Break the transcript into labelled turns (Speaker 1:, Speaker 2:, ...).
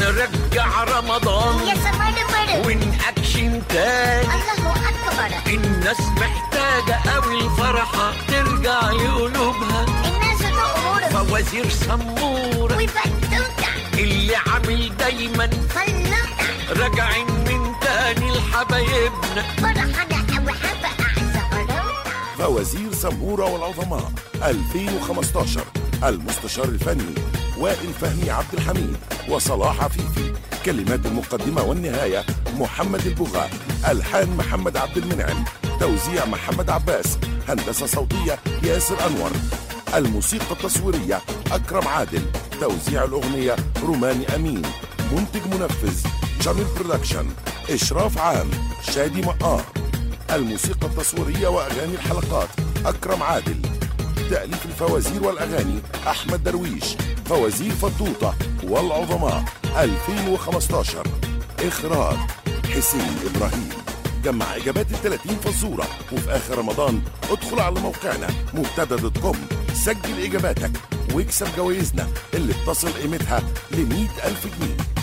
Speaker 1: نرجع رمضان
Speaker 2: يا سمر مر
Speaker 1: ونأكشن تاني
Speaker 2: الله أكبر
Speaker 1: الناس محتاجة قوي الفرحة ترجع لقلوبها
Speaker 2: الناس تأمر
Speaker 1: فوازير سمورة
Speaker 2: وفتوتة
Speaker 1: اللي عامل دايما
Speaker 2: فلوتة
Speaker 1: راجعين من تاني لحبايبنا
Speaker 2: فرحانة أوي حابة أعزة
Speaker 3: فوازير سمورة والعظماء 2015 المستشار الفني وائل فهمي عبد الحميد وصلاح عفيفي كلمات المقدمة والنهاية محمد البغاء ألحان محمد عبد المنعم توزيع محمد عباس هندسة صوتية ياسر أنور الموسيقى التصويرية أكرم عادل توزيع الأغنية روماني أمين منتج منفذ جامل برودكشن إشراف عام شادي مقار الموسيقى التصويرية وأغاني الحلقات أكرم عادل تأليف الفوازير والأغاني أحمد درويش فوازير فطوطة والعظماء 2015 إخراج حسين إبراهيم جمع إجابات ال 30 فزورة وفي آخر رمضان ادخل على موقعنا مبتدا دوت كوم سجل إجاباتك واكسب جوائزنا اللي بتصل قيمتها ل 100 ألف جنيه